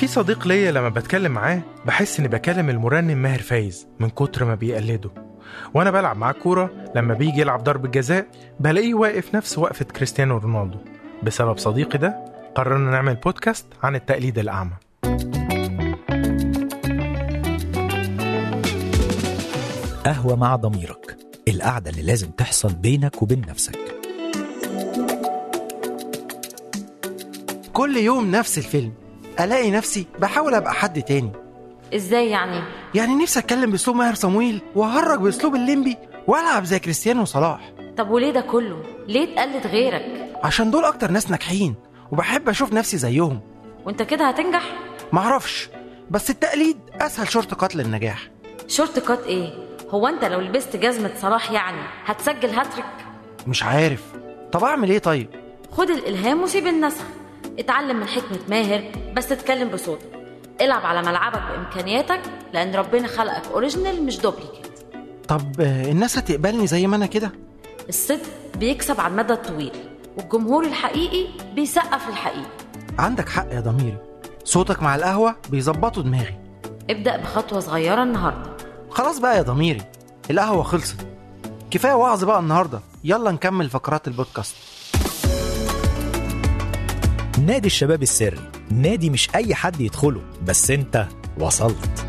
في صديق ليا لما بتكلم معاه بحس اني بكلم المرنم ماهر فايز من كتر ما بيقلده وانا بلعب معاه كوره لما بيجي يلعب ضرب الجزاء بلاقيه واقف نفس وقفه كريستيانو رونالدو بسبب صديقي ده قررنا نعمل بودكاست عن التقليد الاعمى قهوة مع ضميرك القعدة اللي لازم تحصل بينك وبين نفسك كل يوم نفس الفيلم الاقي نفسي بحاول ابقى حد تاني ازاي يعني يعني نفسي اتكلم باسلوب ماهر صمويل واهرج باسلوب الليمبي والعب زي كريستيانو صلاح طب وليه ده كله ليه تقلد غيرك عشان دول اكتر ناس ناجحين وبحب اشوف نفسي زيهم وانت كده هتنجح معرفش بس التقليد اسهل شرط قتل النجاح شورت كات ايه هو انت لو لبست جزمة صلاح يعني هتسجل هاتريك مش عارف طب اعمل ايه طيب خد الالهام وسيب النسخ اتعلم من حكمة ماهر بس اتكلم بصوتك العب على ملعبك بامكانياتك لان ربنا خلقك اوريجينال مش دوبليكيت طب آه، الناس هتقبلني زي ما انا كده الصدق بيكسب على المدى الطويل والجمهور الحقيقي بيسقف الحقيقي عندك حق يا ضميري صوتك مع القهوة بيظبطوا دماغي ابدأ بخطوة صغيرة النهاردة خلاص بقى يا ضميري القهوة خلصت كفاية وعظ بقى النهاردة يلا نكمل فقرات البودكاست نادي الشباب السري نادي مش أي حد يدخله بس أنت وصلت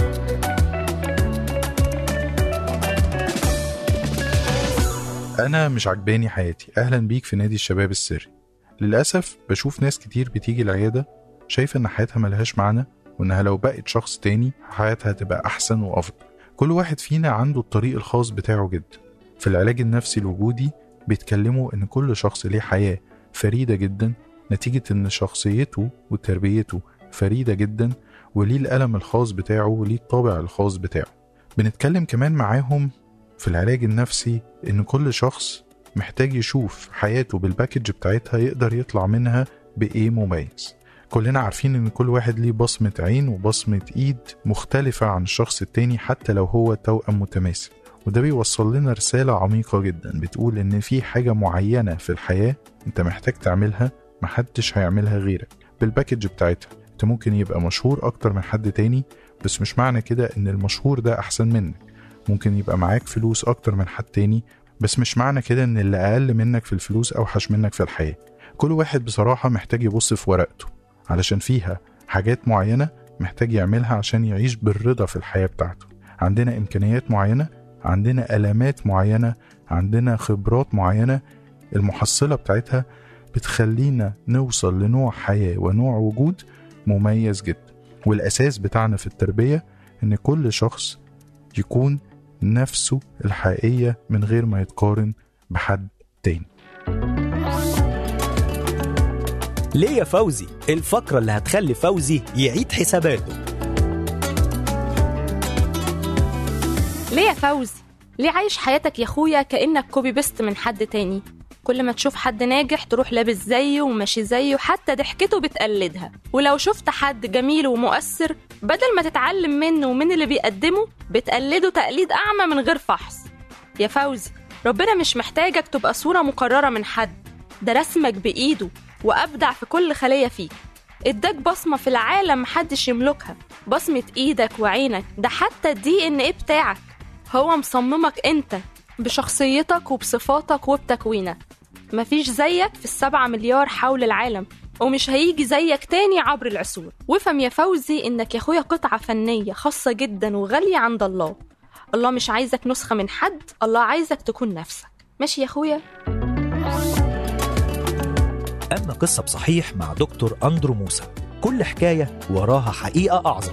أنا مش عجباني حياتي أهلا بيك في نادي الشباب السري للأسف بشوف ناس كتير بتيجي العيادة شايفة إن حياتها ملهاش معنى وإنها لو بقت شخص تاني حياتها هتبقى أحسن وأفضل كل واحد فينا عنده الطريق الخاص بتاعه جدا في العلاج النفسي الوجودي بيتكلموا إن كل شخص ليه حياة فريدة جدا نتيجة إن شخصيته وتربيته فريدة جدا وليه الألم الخاص بتاعه وليه الطابع الخاص بتاعه بنتكلم كمان معاهم في العلاج النفسي إن كل شخص محتاج يشوف حياته بالباكج بتاعتها يقدر يطلع منها بإيه مميز كلنا عارفين إن كل واحد ليه بصمة عين وبصمة إيد مختلفة عن الشخص التاني حتى لو هو توأم متماثل وده بيوصل لنا رسالة عميقة جدا بتقول إن في حاجة معينة في الحياة أنت محتاج تعملها محدش هيعملها غيرك بالباكج بتاعتها أنت ممكن يبقى مشهور أكتر من حد تاني بس مش معنى كده إن المشهور ده أحسن منك ممكن يبقى معاك فلوس أكتر من حد تاني بس مش معنى كده إن اللي أقل منك في الفلوس أوحش منك في الحياة كل واحد بصراحة محتاج يبص في ورقته علشان فيها حاجات معينة محتاج يعملها عشان يعيش بالرضا في الحياة بتاعته عندنا إمكانيات معينة عندنا ألامات معينة عندنا خبرات معينة المحصلة بتاعتها بتخلينا نوصل لنوع حياة ونوع وجود مميز جدا والأساس بتاعنا في التربية إن كل شخص يكون نفسه الحقيقية من غير ما يتقارن بحد تاني ليه يا فوزي الفقرة اللي هتخلي فوزي يعيد حساباته ليه يا فوزي؟ ليه عايش حياتك يا اخويا كأنك كوبي بيست من حد تاني؟ كل ما تشوف حد ناجح تروح لابس زيه وماشي زيه حتى ضحكته بتقلدها ولو شفت حد جميل ومؤثر بدل ما تتعلم منه ومن اللي بيقدمه بتقلده تقليد أعمى من غير فحص يا فوزي ربنا مش محتاجك تبقى صورة مقررة من حد ده رسمك بإيده وأبدع في كل خلية فيك اداك بصمة في العالم محدش يملكها بصمة ايدك وعينك ده حتى الدي ان ايه بتاعك هو مصممك انت بشخصيتك وبصفاتك وبتكوينك مفيش زيك في السبعة مليار حول العالم ومش هيجي زيك تاني عبر العصور وافهم يا فوزي انك يا اخويا قطعة فنية خاصة جدا وغالية عند الله الله مش عايزك نسخة من حد الله عايزك تكون نفسك ماشي يا اخويا أما قصة بصحيح مع دكتور أندرو موسى كل حكاية وراها حقيقة أعظم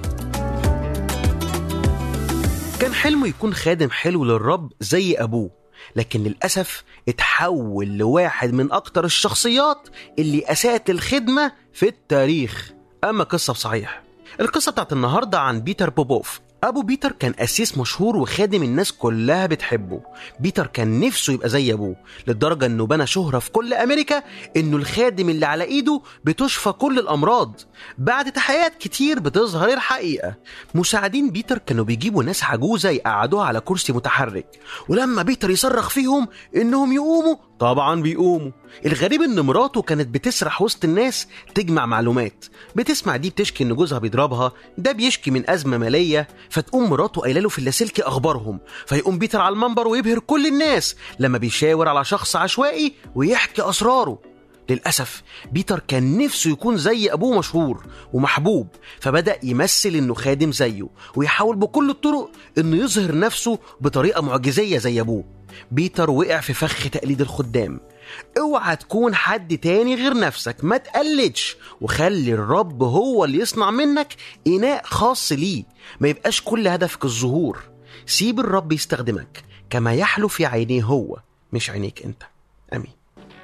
كان حلمه يكون خادم حلو للرب زي أبوه لكن للأسف اتحول لواحد من أكتر الشخصيات اللي أساءت الخدمة في التاريخ أما قصة بصحيح القصة بتاعت النهاردة عن بيتر بوبوف أبو بيتر كان قسيس مشهور وخادم الناس كلها بتحبه بيتر كان نفسه يبقى زي أبوه لدرجة إنه بنى شهرة في كل أمريكا إنه الخادم اللي على إيده بتشفى كل الأمراض بعد تحقيقات كتير بتظهر الحقيقة مساعدين بيتر كانوا بيجيبوا ناس عجوزة يقعدوها على كرسي متحرك ولما بيتر يصرخ فيهم إنهم يقوموا طبعا بيقوموا الغريب ان مراته كانت بتسرح وسط الناس تجمع معلومات بتسمع دي بتشكي ان جوزها بيضربها ده بيشكي من ازمه ماليه فتقوم مراته قايله له في اللاسلكي اخبارهم فيقوم بيتر على المنبر ويبهر كل الناس لما بيشاور على شخص عشوائي ويحكي اسراره للأسف بيتر كان نفسه يكون زي أبوه مشهور ومحبوب فبدأ يمثل إنه خادم زيه ويحاول بكل الطرق إنه يظهر نفسه بطريقة معجزية زي أبوه بيتر وقع في فخ تقليد الخدام اوعى تكون حد تاني غير نفسك ما تقلدش وخلي الرب هو اللي يصنع منك إناء خاص ليه ما يبقاش كل هدفك الظهور سيب الرب يستخدمك كما يحلو في عينيه هو مش عينيك انت امين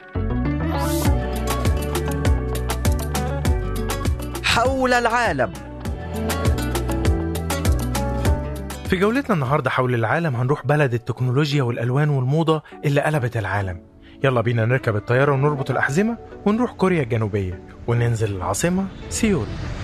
حول العالم في جولتنا النهاردة حول العالم هنروح بلد التكنولوجيا والألوان والموضة اللي قلبت العالم يلا بينا نركب الطيارة ونربط الأحزمة ونروح كوريا الجنوبية وننزل العاصمة سيول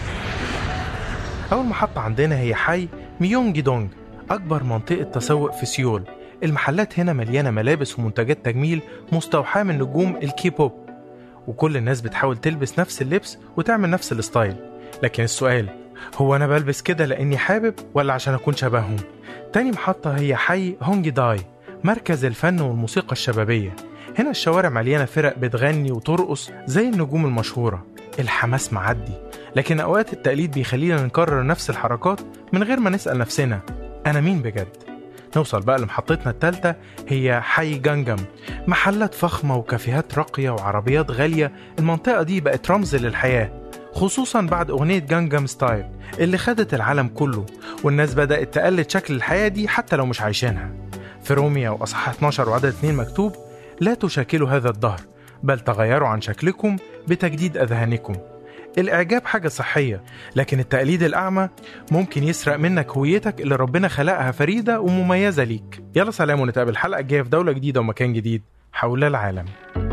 أول محطة عندنا هي حي ميونج دونج أكبر منطقة تسوق في سيول المحلات هنا مليانة ملابس ومنتجات تجميل مستوحاة من نجوم الكيبوب وكل الناس بتحاول تلبس نفس اللبس وتعمل نفس الستايل لكن السؤال هو أنا بلبس كده لأني حابب ولا عشان أكون شبههم؟ تاني محطة هي حي هونج داي مركز الفن والموسيقى الشبابية هنا الشوارع مليانة فرق بتغني وترقص زي النجوم المشهورة الحماس معدي لكن أوقات التقليد بيخلينا نكرر نفس الحركات من غير ما نسأل نفسنا أنا مين بجد؟ نوصل بقى لمحطتنا التالتة هي حي جنجم محلات فخمة وكافيهات راقية وعربيات غالية المنطقة دي بقت رمز للحياة خصوصا بعد أغنية جانجام ستايل اللي خدت العالم كله والناس بدأت تقلد شكل الحياة دي حتى لو مش عايشينها في روميا وأصحاح 12 وعدد 2 مكتوب لا تشاكلوا هذا الدهر بل تغيروا عن شكلكم بتجديد أذهانكم الإعجاب حاجة صحية لكن التقليد الأعمى ممكن يسرق منك هويتك اللي ربنا خلقها فريدة ومميزة ليك يلا سلام ونتقابل الحلقة الجاية في دولة جديدة ومكان جديد حول العالم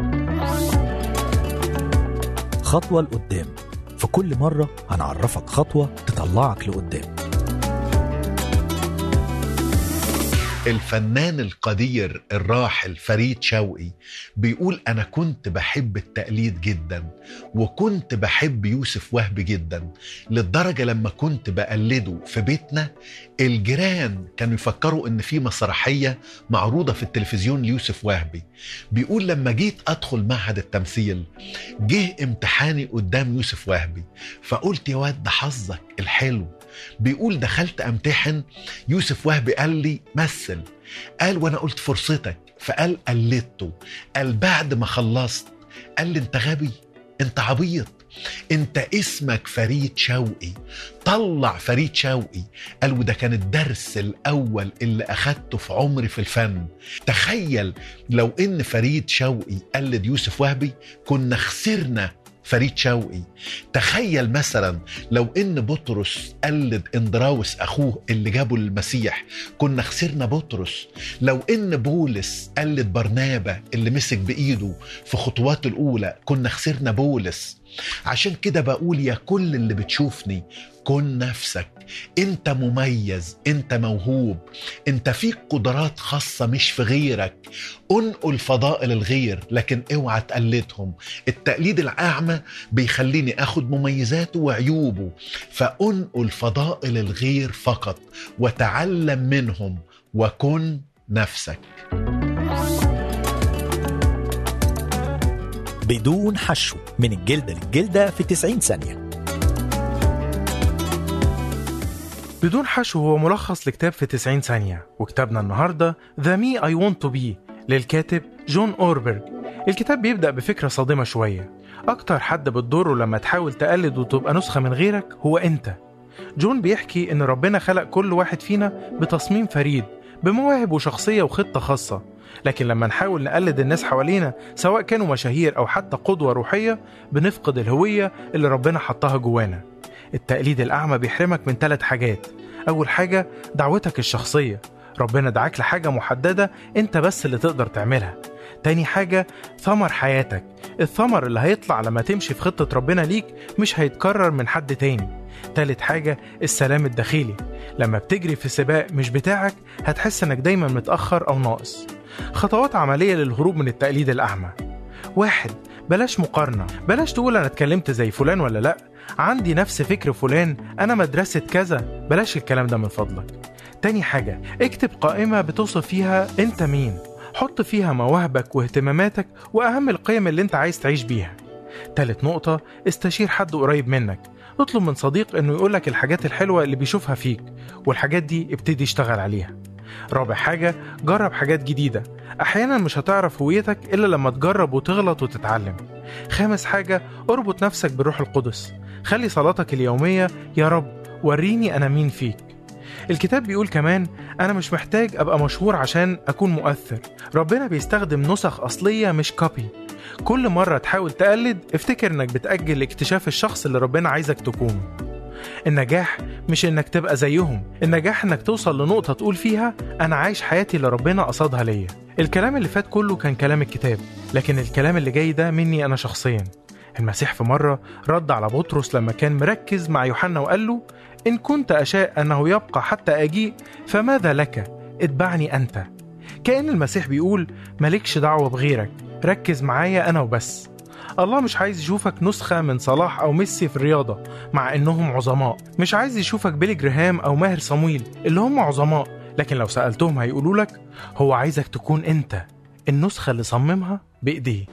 خطوة لقدام في كل مرة هنعرفك خطوة تطلعك لقدام الفنان القدير الراحل فريد شوقي بيقول أنا كنت بحب التقليد جدا وكنت بحب يوسف وهبي جدا للدرجة لما كنت بقلده في بيتنا الجيران كانوا يفكروا إن في مسرحية معروضة في التلفزيون ليوسف وهبي بيقول لما جيت أدخل معهد التمثيل جه امتحاني قدام يوسف وهبي فقلت يا واد ده حظك الحلو بيقول دخلت امتحن يوسف وهبي قال لي مثل قال وانا قلت فرصتك فقال قلدته قال بعد ما خلصت قال لي انت غبي انت عبيط انت اسمك فريد شوقي طلع فريد شوقي قال وده كان الدرس الاول اللي اخدته في عمري في الفن تخيل لو ان فريد شوقي قلد يوسف وهبي كنا خسرنا فريد شوقي تخيل مثلا لو ان بطرس قلد اندراوس اخوه اللي جابه للمسيح كنا خسرنا بطرس لو ان بولس قلد برنابا اللي مسك بايده في خطواته الاولى كنا خسرنا بولس عشان كده بقول يا كل اللي بتشوفني كن نفسك انت مميز انت موهوب انت فيك قدرات خاصة مش في غيرك انقل فضائل الغير لكن اوعى تقلدهم التقليد الاعمى بيخليني اخد مميزاته وعيوبه فانقل فضائل الغير فقط وتعلم منهم وكن نفسك بدون حشو من الجلدة للجلدة في 90 ثانية بدون حشو هو ملخص لكتاب في 90 ثانية وكتابنا النهاردة The Me I Want To Be للكاتب جون أوربرج الكتاب بيبدأ بفكرة صادمة شوية أكتر حد بتضره لما تحاول تقلد وتبقى نسخة من غيرك هو أنت جون بيحكي إن ربنا خلق كل واحد فينا بتصميم فريد بمواهب وشخصية وخطة خاصة لكن لما نحاول نقلد الناس حوالينا سواء كانوا مشاهير أو حتى قدوة روحية بنفقد الهوية اللي ربنا حطها جوانا التقليد الأعمى بيحرمك من ثلاث حاجات أول حاجة دعوتك الشخصية ربنا دعاك لحاجة محددة أنت بس اللي تقدر تعملها تاني حاجة ثمر حياتك الثمر اللي هيطلع لما تمشي في خطة ربنا ليك مش هيتكرر من حد تاني تالت حاجة السلام الداخلي لما بتجري في سباق مش بتاعك هتحس انك دايما متأخر أو ناقص خطوات عملية للهروب من التقليد الأعمى واحد بلاش مقارنة بلاش تقول أنا اتكلمت زي فلان ولا لأ عندي نفس فكر فلان أنا مدرسة كذا بلاش الكلام ده من فضلك تاني حاجة اكتب قائمة بتوصف فيها أنت مين حط فيها مواهبك واهتماماتك وأهم القيم اللي أنت عايز تعيش بيها تالت نقطة استشير حد قريب منك اطلب من صديق انه يقولك الحاجات الحلوة اللي بيشوفها فيك والحاجات دي ابتدي اشتغل عليها رابع حاجة جرب حاجات جديدة أحيانا مش هتعرف هويتك إلا لما تجرب وتغلط وتتعلم خامس حاجة اربط نفسك بالروح القدس خلي صلاتك اليومية يا رب وريني أنا مين فيك الكتاب بيقول كمان أنا مش محتاج أبقى مشهور عشان أكون مؤثر ربنا بيستخدم نسخ أصلية مش كوبي كل مرة تحاول تقلد افتكر انك بتأجل اكتشاف الشخص اللي ربنا عايزك تكونه النجاح مش انك تبقى زيهم النجاح انك توصل لنقطة تقول فيها انا عايش حياتي اللي ربنا قصدها ليا الكلام اللي فات كله كان كلام الكتاب لكن الكلام اللي جاي ده مني انا شخصيا المسيح في مرة رد على بطرس لما كان مركز مع يوحنا وقال له إن كنت أشاء أنه يبقى حتى أجيء فماذا لك؟ اتبعني أنت كأن المسيح بيقول مالكش دعوة بغيرك ركز معايا أنا وبس الله مش عايز يشوفك نسخة من صلاح أو ميسي في الرياضة مع إنهم عظماء مش عايز يشوفك بيلي جراهام أو ماهر صمويل اللي هم عظماء لكن لو سألتهم هيقولوا لك هو عايزك تكون أنت النسخة اللي صممها بإيديه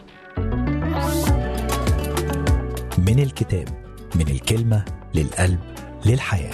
من الكتاب من الكلمة للقلب للحياة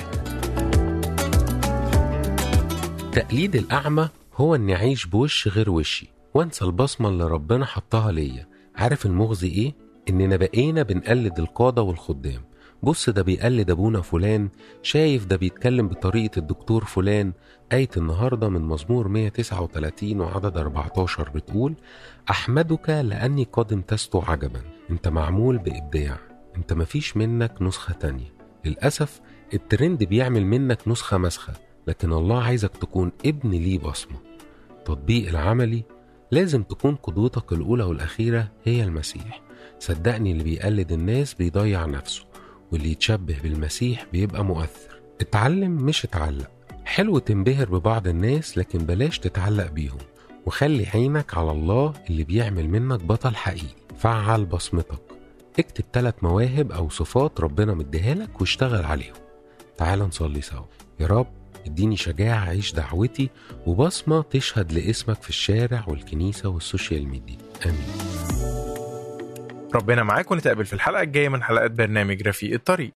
تقليد الأعمى هو إني أعيش بوش غير وشي وأنسى البصمة اللي ربنا حطها ليا عارف المغزي إيه؟ إننا بقينا بنقلد القادة والخدام بص ده بيقلد أبونا فلان شايف ده بيتكلم بطريقة الدكتور فلان آية النهاردة من مزمور 139 وعدد 14 بتقول أحمدك لأني قد امتزت عجبا أنت معمول بإبداع أنت مفيش منك نسخة تانية للأسف الترند بيعمل منك نسخة مسخة لكن الله عايزك تكون ابن ليه بصمة التطبيق العملي لازم تكون قدوتك الأولى والأخيرة هي المسيح صدقني اللي بيقلد الناس بيضيع نفسه واللي يتشبه بالمسيح بيبقى مؤثر اتعلم مش اتعلق حلو تنبهر ببعض الناس لكن بلاش تتعلق بيهم وخلي عينك على الله اللي بيعمل منك بطل حقيقي فعل بصمتك اكتب ثلاث مواهب أو صفات ربنا مديها لك واشتغل عليهم تعال نصلي سوا يا رب اديني شجاعة أعيش دعوتي وبصمة تشهد لاسمك في الشارع والكنيسة والسوشيال ميديا آمين ربنا معاك ونتقابل في الحلقة الجاية من حلقات برنامج رفيق الطريق